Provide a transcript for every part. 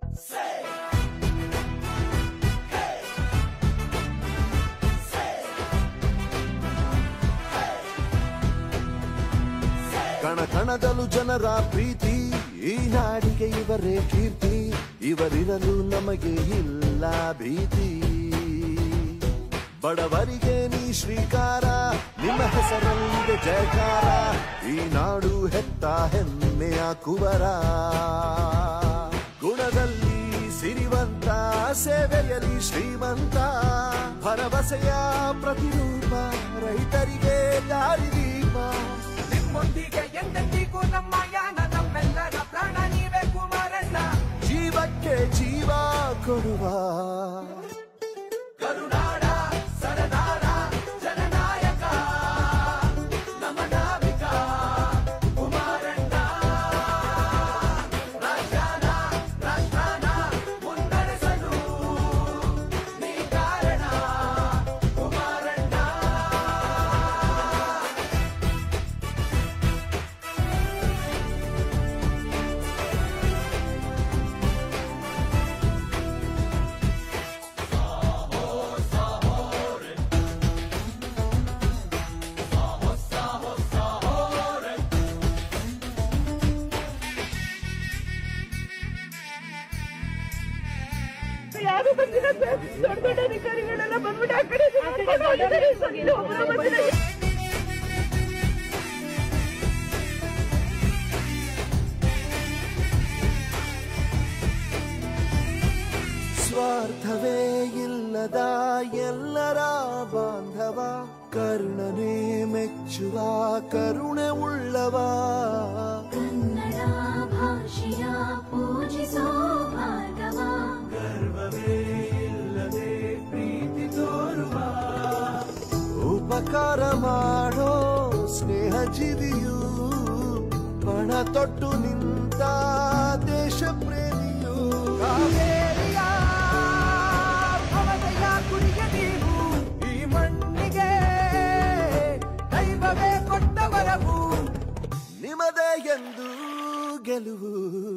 ಕಣ ಕಣದಲು ಜನರ ಪ್ರೀತಿ ಈ ನಾಡಿಗೆ ಇವರೇ ಕೀರ್ತಿ ಇವರಿರಲು ನಮಗೆ ಇಲ್ಲ ಭೀತಿ ಬಡವರಿಗೆ ನೀ ಶ್ರೀಕಾರ ನಿಮ್ಮ ಹೆಸರಲ್ಲಿದೆ ಜಯಕಾರ ಈ ನಾಡು ಹೆತ್ತ ಹೆಮ್ಮೆಯ ಕುವರ ಗುಣದಲ್ಲಿ ಸಿರಿವಂತ ಸೇವೆಯಲ್ಲಿ ಶ್ರೀಮಂತ ಭರವಸೆಯ ಪ್ರತಿರೂಪ ರೈತರಿಗೆ ದಾರಿದೀಪ ನಿಮ್ಮೊಂದಿಗೆ ಎಂದೆಂದಿಗೂ ನಮ್ಮ ಯಾನ ನಮ್ಮೆಲ್ಲರ ಪ್ರಾಣ ನೀವೇ ಕುಮಾರಣ್ಣ ಜೀವಕ್ಕೆ ಜೀವ ಕೊಡುವ ಕರುನಾಡ ಸರದಾರ ಜನನಾಯಕ ನಮ್ಮ ನಾವಿಕ ಕುಮಾರಣ್ಣ ರಾಜ್ಯಾನ ರಾಷ್ಟ್ರಾನ ಮುನ್ನಡೆಸಲು ನೀ ಕಾರಣ ಕುಮಾರಣ್ಣ ಯಾರು ಬಂದಿಲ್ಲ ಸರ್ ದೊಡ್ಡ ದೊಡ್ಡ ಅಧಿಕಾರಿಗಳೆಲ್ಲ ಬಂದ್ಬಿಟ್ಟು ಆ ಕಡೆ ಕರ್ಕೊಂಡು ಹೋಗಿದ್ದಾರೆ ಸರ್. ಇಲ್ಲಿ ಒಬ್ರು ಬಂದಿಲ್ಲ. ಸ್ವಾರ್ಥವೇ ಇಲ್ಲದ ಎಲ್ಲರ ಬಾಂಧವ ಕರುಣನೆ ಮೆಚ್ಚುವ ಕರುಣೆ ಉಳ್ಳವ ಕನ್ನಡ ಭಾಷೆಯ ಪೂಜಿಸೋ ಭಾಗವ ಉಪಕಾರ ಮಾಡೋ ಸ್ನೇಹ ಜೀವಿಯು ಪಣ ತೊಟ್ಟು ನಿಂತ ದೇಶ ಪ್ರೇಮಿಯು ಕಾವೇರಿಯ ಭವದಯ ಕುಡಿಯ ನೀವು ಈ ಮಣ್ಣಿಗೆ ದೈವವೇ ಕೊಟ್ಟ ವರವು ನಿಮದೇ ಎಂದು ಗೆಲುವು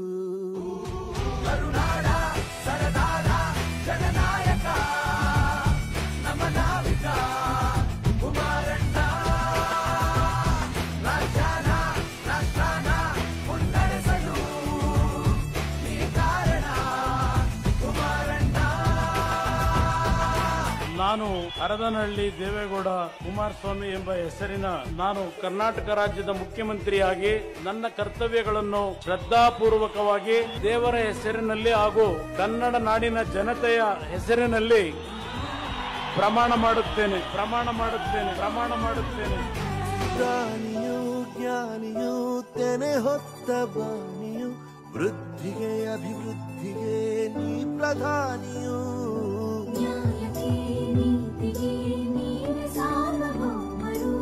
ಕರುನಾಡ ಸರದಾರ ಜನನಾಯಕ ನಮ್ಮ ನಾವಿಕ ಕುಮಾರಣ್ಣ ರಾಜ್ಯಾನ ರಾಷ್ಟ್ರಾನ ಮುನ್ನಡೆಸಲು ನೀ ಕಾರಣ ಕುಮಾರಣ್ಣ ನಾನು ಹರದನಹಳ್ಳಿ ದೇವೇಗೌಡ ಕುಮಾರಸ್ವಾಮಿ ಎಂಬ ಹೆಸರಿನ ನಾನು ಕರ್ನಾಟಕ ರಾಜ್ಯದ ಮುಖ್ಯಮಂತ್ರಿಯಾಗಿ ನನ್ನ ಕರ್ತವ್ಯಗಳನ್ನು ಶ್ರದ್ಧಾಪೂರ್ವಕವಾಗಿ ದೇವರ ಹೆಸರಿನಲ್ಲಿ ಹಾಗೂ ಕನ್ನಡ ನಾಡಿನ ಜನತೆಯ ಹೆಸರಿನಲ್ಲಿ ಪ್ರಮಾಣ ಮಾಡುತ್ತೇನೆ ಪ್ರಮಾಣ ಮಾಡುತ್ತೇನೆ ಪ್ರಮಾಣ ಮಾಡುತ್ತೇನೆ ಪ್ರಾಣಿಯು ಜ್ಞಾನಿಯು ತೆನೆ ಹೊತ್ತ ಬಾಣಿಯು ವೃದ್ಧಿಗೆ ಅಭಿವೃದ್ಧಿಗೆ ನೀ ಪ್ರಧಾನಿಯು ನ್ಯಾಯಕ್ಕೆ ನೀತಿಗೆ ನೀವೇ ಸಾರ್ವಭೌಮರು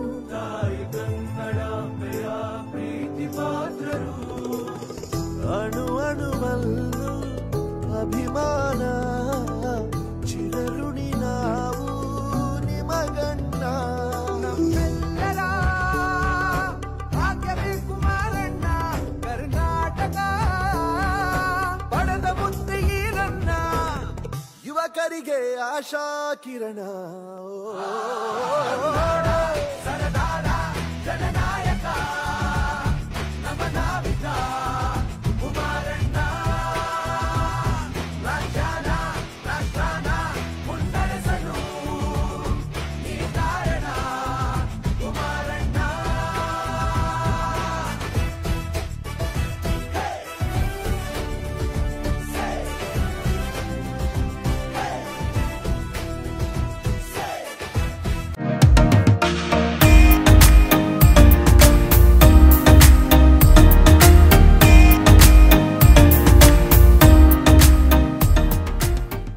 ಅಣು ಅಣುವಲ್ಲೂ ಅಭಿಮಾನ ಚಿರಋಣಿ ನಾವು ನಿಮಗಣ್ಣ ನಮ್ಮೆಲ್ಲರ ಭಾಗ್ಯವೇ ಕುಮಾರಣ್ಣ ಕರ್ನಾಟಕ ಪಡೆದ ಮುತ್ತೆ ಈರಣ್ಣ ಯುವಕರಿಗೆ ಆಶಾ ಕಿರಣ ಓ,